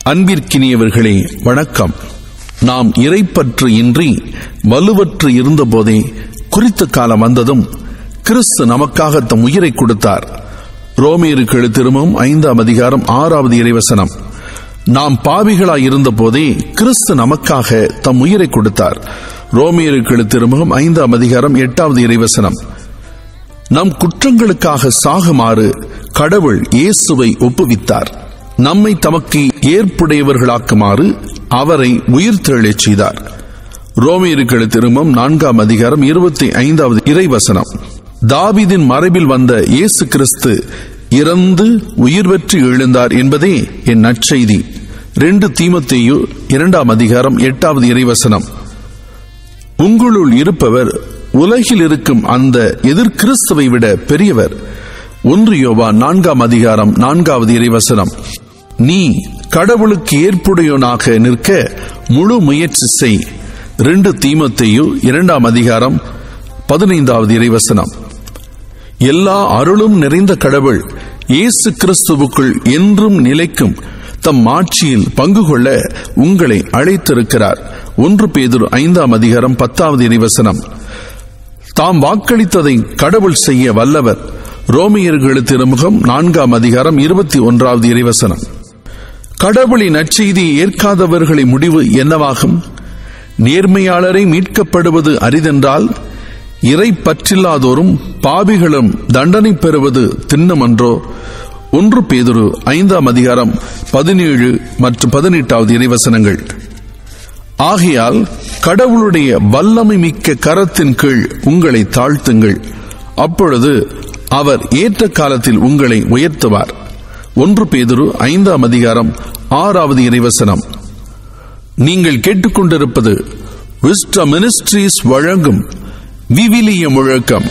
அன்பிற்கினியவர்களே வணக்கம் நாம் இறைப்பற்று இன்றி வலுவற்று இருந்தபோதே குறித்த காலம் வந்ததும் கிறிஸ்து நமக்காக தம் உயிரை கொடுத்தார் ரோமியருக்கு திரும்பவும் ஐந்தாம் அதிகாரம் ஆறாவது இறைவசனம் நாம் பாவிகளாய் இருந்தபோதே கிறிஸ்து நமக்காக தம் உயிரை கொடுத்தார் ரோமியருக்கு திரும்பவும் ஐந்தாம் அதிகாரம் எட்டாவது இறைவசனம் நம் குற்றங்களுக்காக சாகுமாறு கடவுள் இயேசுவை ஒப்புவித்தார் நம்மை தமக்கு ஏற்புடையவர்களாக்குமாறு அவரை உயிர்த்தெழச் செய்தார் ரோமியர்கள் திரும்பம் நான்காம் அதிகாரம் இருபத்தி ஐந்தாவது இறைவசனம் தாவிதின் மறைவில் வந்த இயேசு கிறிஸ்து இறந்து உயிர் பெற்று எழுந்தார் என்பதே என் நற்செய்தி ரெண்டு தீமத்தேயு இரண்டாம் அதிகாரம் எட்டாவது இறைவசனம் உங்களுள் இருப்பவர் உலகில் இருக்கும் அந்த எதிர்கிறிஸ்துவை விட பெரியவர் ஒன்று யோவா நான்காம் அதிகாரம் நான்காவது இறைவசனம் நீ கடவுளுக்கு ஏற்புடையவனாக நிற்க முழு முயற்சி செய் ரெண்டு தீமத்தையு இரண்டாம் அதிகாரம் பதினைந்தாவது இறைவசனம் எல்லா அருளும் நிறைந்த கடவுள் இயேசு கிறிஸ்துவுக்குள் என்றும் நிலைக்கும் தம் ஆட்சியில் பங்கு கொள்ள உங்களை அழைத்திருக்கிறார் ஒன்று பேதுரு ஐந்தாம் அதிகாரம் பத்தாவது இறைவசனம் தாம் வாக்களித்ததை கடவுள் செய்ய வல்லவர் ரோமியர்களு திருமுகம் நான்காம் அதிகாரம் இருபத்தி ஒன்றாவது இறைவசனம் கடவுளின் நற்செய்தியை ஏற்காதவர்களை முடிவு என்னவாகும் நேர்மையாளரை மீட்கப்படுவது அரிதென்றால் இறை பற்றில்லாதோரும் பாவிகளும் தண்டனை பெறுவது திண்ணமன்றோ ஒன்று பேதுரு ஐந்தாம் அதிகாரம் பதினேழு மற்றும் பதினெட்டாவது இறைவசனங்கள் ஆகையால் கடவுளுடைய வல்லமை மிக்க கரத்தின் கீழ் உங்களை தாழ்த்துங்கள் அப்பொழுது அவர் ஏற்ற காலத்தில் உங்களை உயர்த்துவார் ஒன்று பேதுரு ஐந்தாம் அதிகாரம் ஆறாவது இறைவசனம் நீங்கள் கேட்டுக்கொண்டிருப்பது விஸ்ட மினிஸ்ட்ரீஸ் வழங்கும் விவிலிய முழக்கம்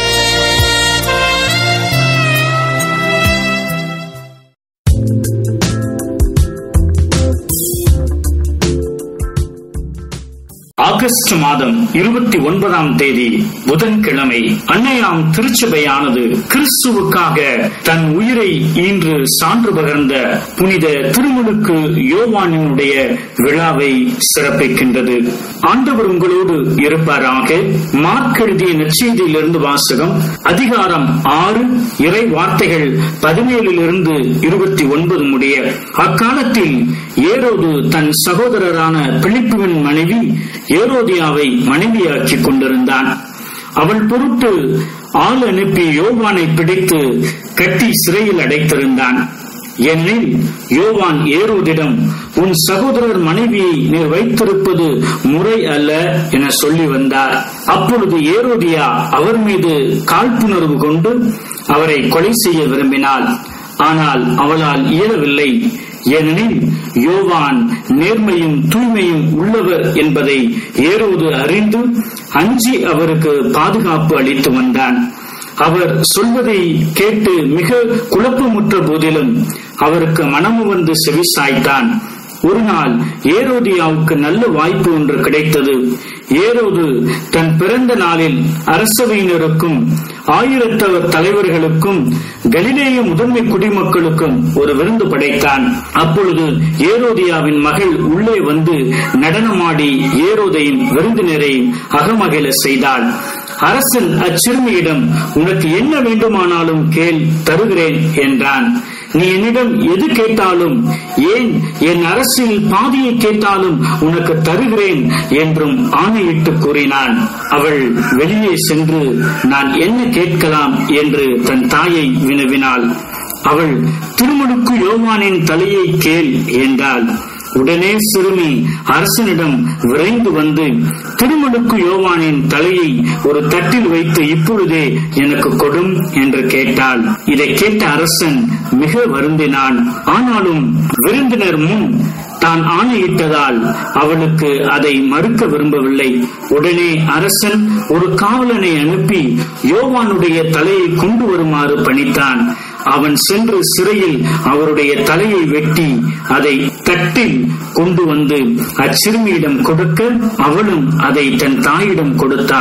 ஆகஸ்ட் மாதம் இருபத்தி ஒன்பதாம் தேதி புதன்கிழமை அன்னையாம் திருச்சபையானது கிறிஸ்துவுக்காக தன் உயிரை ஈன்று சான்று பகர்ந்த புனித திருமுழுக்கு யோவானினுடைய விழாவை சிறப்பிக்கின்றது ஆண்டவர் உங்களோடு இருப்பாராக மார்க் எழுதிய நற்செய்தியிலிருந்து வாசகம் அதிகாரம் ஆறு இறை வார்த்தைகள் பதினேழிலிருந்து இருபத்தி ஒன்பது முடிய அக்காலத்தில் ஏரோது தன் சகோதரரான பிலிப்புவின் மனைவி ஏரோதியாவை மனைவியாக்கிக் கொண்டிருந்தான் அவள் பொருட்டு ஆள் அனுப்பி யோவானை பிடித்து கட்டி சிறையில் அடைத்திருந்தான் ஏனெனில் யோவான் ஏரோதிடம் உன் சகோதரர் மனைவியை நீர் வைத்திருப்பது முறை அல்ல என சொல்லி வந்தார் அப்பொழுது ஏரோதியா அவர் மீது காழ்ப்புணர்வு கொண்டு அவரை கொலை செய்ய விரும்பினாள் ஆனால் அவளால் இயலவில்லை ஏனெனில் யோவான் நேர்மையும் தூய்மையும் உள்ளவர் என்பதை ஏரோது அறிந்து அஞ்சி அவருக்கு பாதுகாப்பு அளித்து வந்தான் அவர் சொல்வதை கேட்டு மிக குழப்பமுற்ற போதிலும் அவருக்கு மனமு வந்து செவிசாய்த்தான் ஒரு நாள் ஏரோதியாவுக்கு நல்ல வாய்ப்பு ஒன்று கிடைத்தது ஏரோது தன் பிறந்த நாளில் அரசவையினருக்கும் ஆயிரத்தவர் தலைவர்களுக்கும் கலிலேய முதன்மை குடிமக்களுக்கும் ஒரு விருந்து படைத்தான் அப்பொழுது ஏரோதியாவின் மகள் உள்ளே வந்து நடனமாடி ஏரோதையும் விருந்தினரையும் அகமகிழ செய்தாள் அரசன் அச்சிறுமியிடம் உனக்கு என்ன வேண்டுமானாலும் கேள் தருகிறேன் என்றான் நீ என்னிடம் எது கேட்டாலும் ஏன் என் அரசில் பாதியை கேட்டாலும் உனக்கு தருகிறேன் என்றும் ஆணையிட்டு கூறினான் அவள் வெளியே சென்று நான் என்ன கேட்கலாம் என்று தன் தாயை வினவினாள் அவள் திருமணுக்கு யோவானின் தலையை கேள் என்றாள் உடனே சிறுமி அரசனிடம் விரைந்து வந்து திருமணுக்கு யோவானின் தலையை ஒரு தட்டில் வைத்து இப்பொழுதே எனக்கு கொடும் என்று கேட்டாள் இதை கேட்ட அரசன் மிக வருந்தினான் ஆனாலும் விருந்தினர் முன் தான் ஆணையிட்டதால் அவளுக்கு அதை மறுக்க விரும்பவில்லை உடனே அரசன் ஒரு காவலனை அனுப்பி யோவானுடைய தலையை கொண்டு வருமாறு பணித்தான் அவன் சென்று சிறையில் அவருடைய தலையை வெட்டி அதை தட்டில் கொண்டு வந்து அச்சிறுமியிடம் கொடுக்க அவளும் அதை தன் தாயிடம் கொடுத்தாள்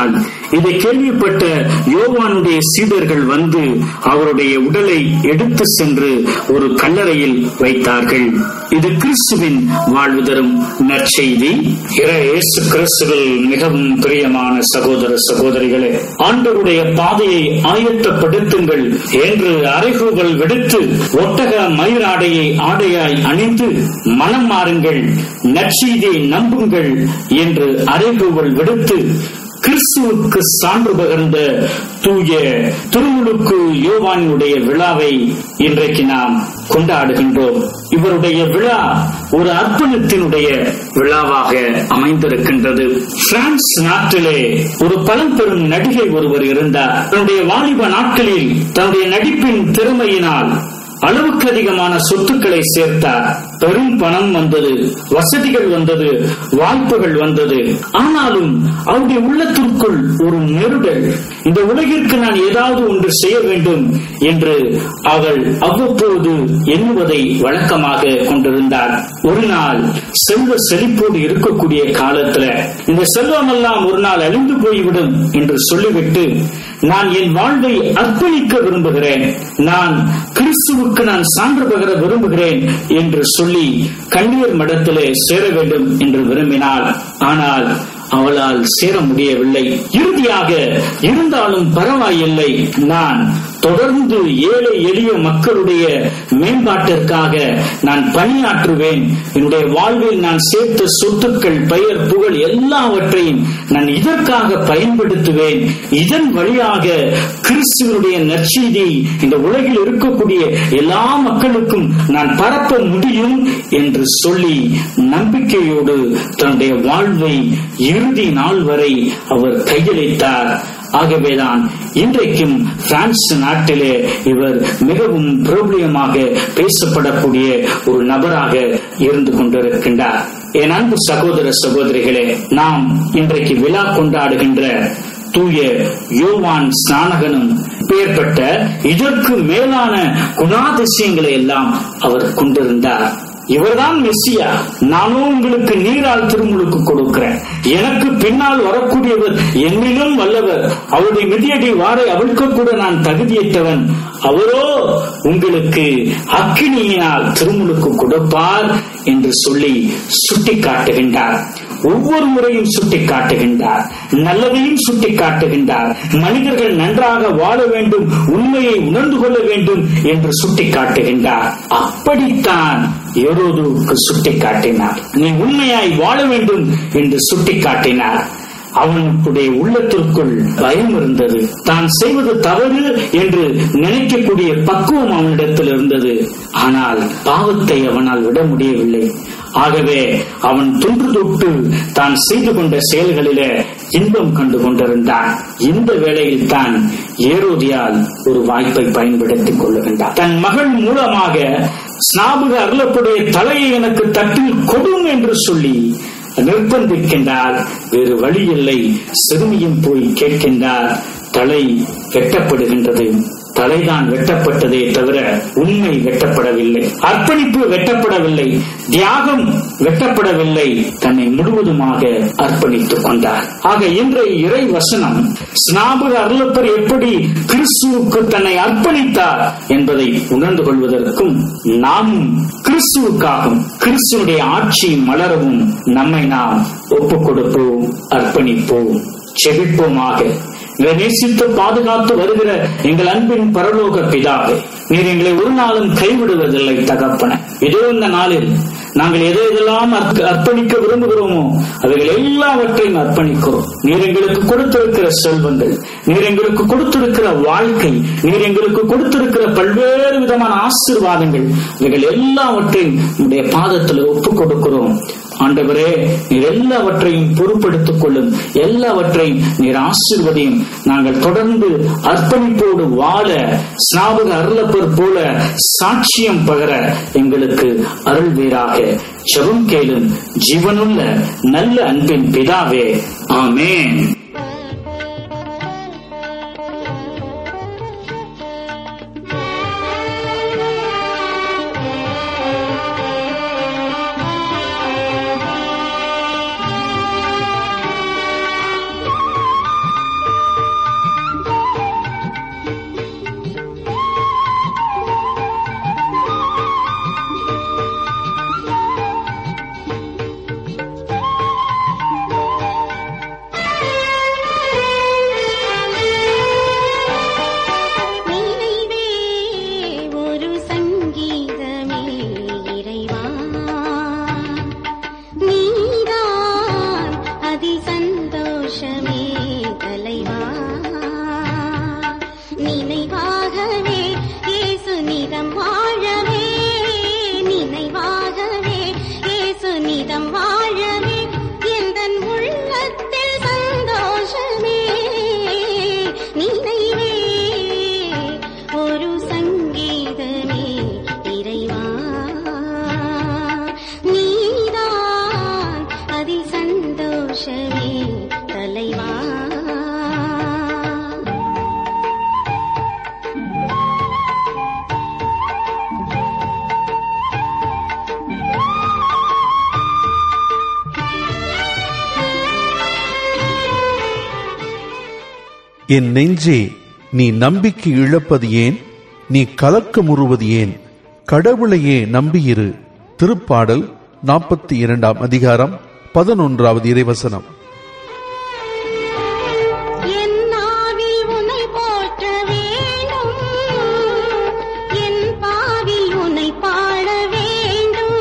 இதை கேள்விப்பட்ட யோவானுடைய சீடர்கள் வந்து அவருடைய உடலை எடுத்து சென்று ஒரு கல்லறையில் வைத்தார்கள் இது கிறிஸ்துவின் வாழ்வு தரும் நற்செய்தி இறை இயேசு கிறிஸ்துவில் மிகவும் பிரியமான சகோதர சகோதரிகளே ஆண்டவருடைய பாதையை ஆயத்தப்படுத்துங்கள் என்று அறைகூவல் விடுத்து ஒட்டக மயிராடையை ஆடையாய் அணிந்து மனம் மாறுங்கள் நற்செய்தியை நம்புங்கள் என்று அறைகூவல் விடுத்து கிறிஸ்துவுக்கு சான்று பகிர்ந்த தூய திருமுழுக்கு யோவானுடைய விழாவை இன்றைக்கு நாம் கொண்டாடுகின்றோம் இவருடைய விழா ஒரு அர்ப்பணத்தினுடைய விழாவாக அமைந்திருக்கின்றது பிரான்ஸ் நாட்டிலே ஒரு பழம்பெரும் நடிகை ஒருவர் இருந்தார் தன்னுடைய வாலிப நாட்களில் தன்னுடைய நடிப்பின் திறமையினால் அளவுக்கு அதிகமான சொத்துக்களை சேர்த்தார் பெரும் பணம் வந்தது வசதிகள் வந்தது வாய்ப்புகள் வந்தது ஆனாலும் அவருடைய உள்ளத்திற்குள் ஒரு நெருடல் இந்த உலகிற்கு நான் ஏதாவது ஒன்று செய்ய வேண்டும் என்று அவள் அவ்வப்போது எண்ணுவதை வழக்கமாக கொண்டிருந்தார் ஒரு நாள் செல்வ செழிப்போடு இருக்கக்கூடிய காலத்துல இந்த செல்வம் எல்லாம் ஒரு நாள் அழிந்து போய்விடும் என்று சொல்லிவிட்டு நான் என் வாழ்வை அர்ப்பணிக்க விரும்புகிறேன் நான் கிறிஸ்துவுக்கு நான் சான்று பகர விரும்புகிறேன் என்று சொல்லி கண்ணீர் மடத்திலே சேர வேண்டும் என்று விரும்பினாள் ஆனால் அவளால் சேர முடியவில்லை இறுதியாக இருந்தாலும் பரவாயில்லை நான் தொடர்ந்து ஏழை எளிய மக்களுடைய மேம்பாட்டிற்காக நான் பணியாற்றுவேன் என்னுடைய வாழ்வில் நான் சேர்த்த சொத்துக்கள் பெயர் புகழ் எல்லாவற்றையும் நான் இதற்காக பயன்படுத்துவேன் இதன் வழியாக கிறிஸ்துவனுடைய நற்செய்தி இந்த உலகில் இருக்கக்கூடிய எல்லா மக்களுக்கும் நான் பரப்ப முடியும் என்று சொல்லி நம்பிக்கையோடு தன்னுடைய வாழ்வை இறுதி நாள் வரை அவர் கையளித்தார் ஆகவேதான் இன்றைக்கும் பிரான்ஸ் நாட்டிலே இவர் மிகவும் பிரபலியமாக பேசப்படக்கூடிய ஒரு நபராக இருந்து கொண்டிருக்கின்றார் என் அன்பு சகோதர சகோதரிகளே நாம் இன்றைக்கு விழா கொண்டாடுகின்ற தூய யோவான் ஸ்நானகனும் பெயர்பட்ட இதற்கு மேலான குணாதிசயங்களை எல்லாம் அவர் கொண்டிருந்தார் இவர்தான் மெஸ்ஸியா நானும் உங்களுக்கு நீரால் திருமுழுக்கு கொடுக்கிறேன் எனக்கு பின்னால் வரக்கூடியவர் என்னிலும் வல்லவர் அவருடைய மிதியடி வாரை அவிழ்க்க கூட நான் தகுதியற்றவன் அவரோ உங்களுக்கு அக்கினியினால் திருமுழுக்கு கொடுப்பார் என்று சொல்லி சுட்டி காட்டுகின்றார் ஒவ்வொரு முறையும் சுட்டி காட்டுகின்றார் நல்லதையும் சுட்டி காட்டுகின்றார் மனிதர்கள் நன்றாக வாழ வேண்டும் உண்மையை உணர்ந்து கொள்ள வேண்டும் என்று சுட்டி காட்டுகின்றார் அப்படித்தான் ஏரோதுவுக்கு சுட்டி காட்டினார் நீ உண்மையாய் வாழ வேண்டும் என்று சுட்டி காட்டினார் அவனுடைய உள்ளத்திற்குள் பயம் இருந்தது தான் செய்வது தவறு என்று நினைக்கக்கூடிய பக்குவம் அவனிடத்தில் இருந்தது ஆனால் பாவத்தை அவனால் விட முடியவில்லை ஆகவே அவன் தொன்று தொட்டு தான் செய்து கொண்ட செயல்களிலே இன்பம் கண்டு கொண்டிருந்தான் இந்த வேளையில் தான் ஏரோதியால் ஒரு வாய்ப்பை பயன்படுத்திக் கொள்ளுகின்றார் தன் மகள் மூலமாக ஸ்நாபக அருளப்புடைய தலையை எனக்கு தட்டில் கொடும் என்று சொல்லி நிர்பந்திக்கின்றார் வேறு வழி இல்லை சிறுமியும் போய் கேட்கின்றார் தலை வெட்டப்படுகின்றது தலைதான் வெட்டப்பட்டதே தவிர உண்மை வெட்டப்படவில்லை அர்ப்பணிப்பு வெட்டப்படவில்லை தியாகம் வெட்டப்படவில்லை தன்னை முழுவதுமாக அர்ப்பணித்துக் கொண்டார் ஆக இன்றைய இறை வசனம் ஸ்நாபக அருளப்பர் எப்படி கிறிஸ்துவுக்கு தன்னை அர்ப்பணித்தார் என்பதை உணர்ந்து கொள்வதற்கும் நாமும் கிறிஸ்துவுக்காகவும் கிறிஸ்துவனுடைய ஆட்சி மலரவும் நம்மை நாம் ஒப்புக் கொடுப்போம் அர்ப்பணிப்போம் செபிப்போமாக இதை நேசித்து பாதுகாத்து வருகிற எங்கள் அன்பின் பரலோக பிதாவே நீர் எங்களை ஒரு நாளும் கைவிடுவதில்லை தகப்பன இதோ இந்த நாளில் நாங்கள் எதை எதெல்லாம் அர்ப்ப- அர்ப்பணிக்க விரும்புகிறோமோ அவைகள் எல்லாவற்றையும் அர்ப்பணிக்கிறோம் நீர் எங்களுக்கு கொடுத்திருக்கிற செல்வங்கள் நீர் எங்களுக்கு கொடுத்திருக்கிற வாழ்க்கை நீர் எங்களுக்கு கொடுத்திருக்கிற பல்வேறு விதமான ஆசீர்வாதங்கள் இவைகள் எல்லாவற்றையும் உடைய பாதத்தில் ஒப்புக் கொடுக்கிறோம் ஆண்டவரே நீர் எல்லாவற்றையும் பொறுப்படுத்திக் கொள்ளும் எல்லாவற்றையும் நீர் ஆசீர்வதியும் நாங்கள் தொடர்ந்து அர்ப்பணிப்போடு வாழ ஸ்நாபக அருளப்பர் போல சாட்சியம் பகர எங்களுக்கு அருள்வீராக செவம் கேளும் ஜீவனுள்ள நல்ல அன்பின் பிதாவே ஆமென் என் நெஞ்சே நீ நம்பிக்கை இழப்பது ஏன் நீ கலக்கமுறுவது ஏன் கடவுளையே நம்பியிரு திருப்பாடல் நாற்பத்தி இரண்டாம் அதிகாரம் பதினொன்றாவது இறைவசனம் என் நாவில் உன்னை போற்ற வேண்டும் என் பாவில் உன்னை பாட வேண்டும்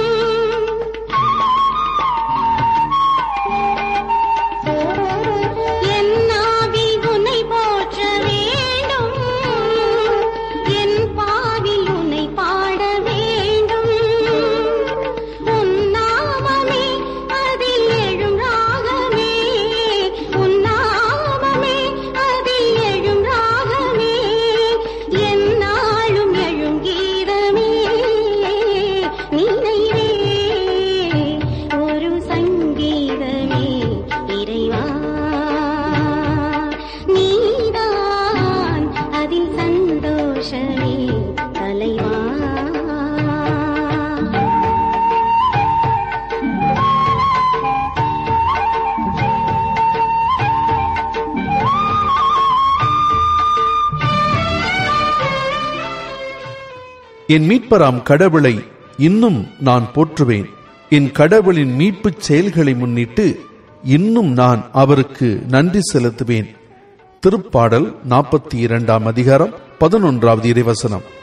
என் நாவில் உன்னை போற்ற வேண்டும் என் பாவில் உன்னை பாட வேண்டும் உன் நாமமே அதில் எழும் ராகமே உன் நாமமே அதில் எழும் ராகமே எந்நாளும் எழும் கீதமே நினைவே ஒரு சங்கீதமே இறைவா நீதான் அதில் சந்தோஷமே தலைவா என் மீட்பராம் கடவுளை இன்னும் நான் போற்றுவேன் என் கடவுளின் மீட்புச் செயல்களை முன்னிட்டு இன்னும் நான் அவருக்கு நன்றி செலுத்துவேன் திருப்பாடல் நாற்பத்தி இரண்டாம் அதிகாரம் பதினொன்றாவது இறைவசனம்